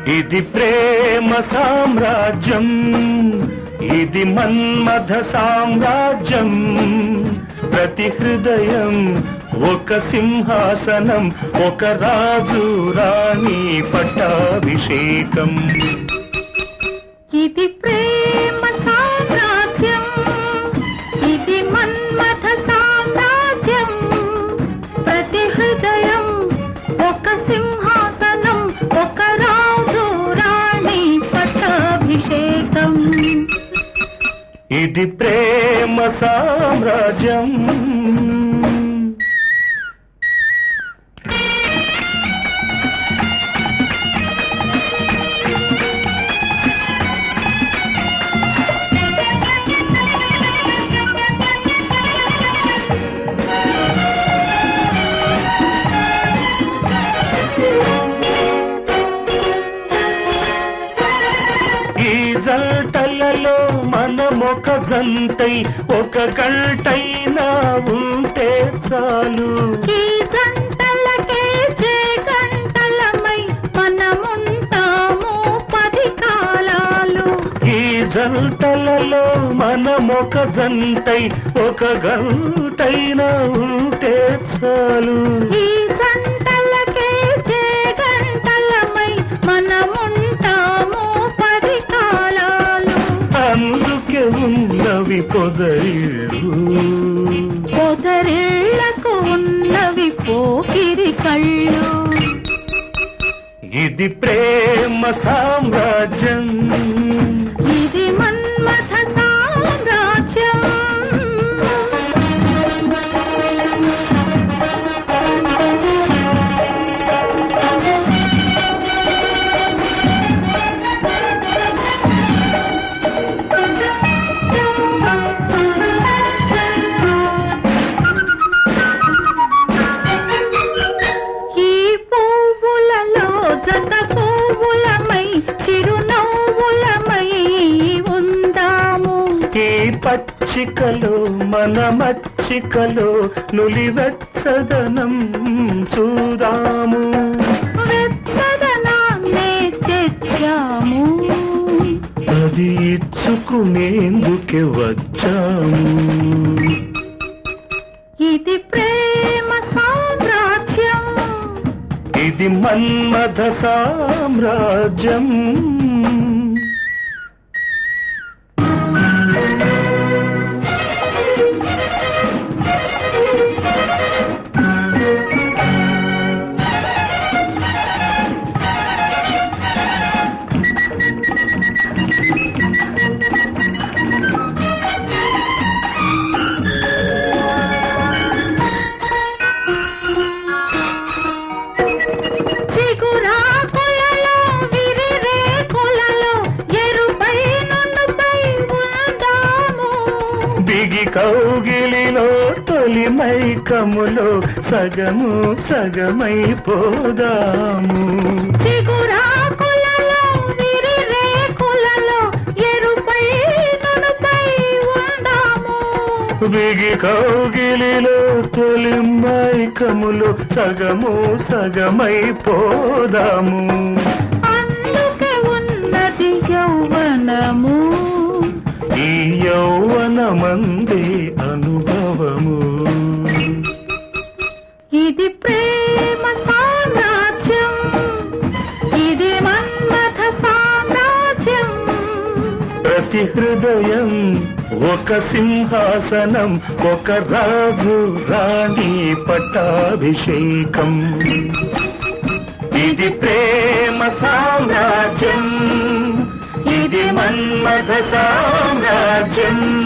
ఇది ప్రేమ సామ్రాజ్యం ఇది మన్మథ సామ్రాజ్యం ప్రతి హృదయం ఒక సింహాసనం ఒక రాజు రాణి పట్టాభిషేకం ఇది ప్రేమ సామ్రాజ్యం ఇది మన్మథ సామ్రాజ్యం ప్రతి హృదయం ఒక సింహాసనం ఒక రాజు రాణి పట్టాభిషేకం ఇది ప్రేమ సామ్రాజ్యం ఈ జంటలలో మనమొక జంటై ఒక గంటైనా ఉంటే చాలు ఈ గంటలకే జే గంటలమై మనముంటాము పది కాలాలు ఈ జంటలలో మనమొక జంటై ఒక గంటైనా ఉంటే చాలు ఈ గంటలకే జే గంటలమై మనముంటాము పది కాలాలు అందుకే ఉన్నవి పొదరిళ్ళు పొదరిళ్లకు ఉన్నవి పోకిరి కళ్ళు ఇది ప్రేమ సామ్రాజ్యం ఇది మన్మథ సామ్రాజ్యం ఈ పువ్వులలో జత పువ్వులమై చిరునవ్వులమై ఉందాము ఈ పచ్చికలో మన మచ్చికలో నులివెచ్చదనం చూదాము వెచ్చదనాన్నే తెచ్చాము అది ఇచ్చుకునేందుకే వచ్చాము ఇది ప్రేమ సామ్రాజ్యం ఇది మన్మథ సామ్రాజ్యం చిగురాకులలో విరిరేకులలో ఎరుపై నునుపై ఉందాము బిగి కౌగిలిలో తొలి మైకములో సగము సగమై పోదాము చిగురాకులలో విరిరేకులలో ఎరుపై నునుపై ఉందాము బిగి కౌగిలిలో తొలి మైకములు సగము సగమై పోదాము అందుకే ఉన్నది యౌవనము ఈ యౌవనమంది అనుభవము ఇది ప్రేమ సామ్రాజ్యం ఇది మన్మథ సామ్రాజ్యం ప్రతి హృదయం ఒక సింహాసనం ఒక రాజు రాణి పట్టాభిషేకం ఇది ప్రేమ సామ్రాజ్యం ఇది మన్మథ సామ్రాజ్యం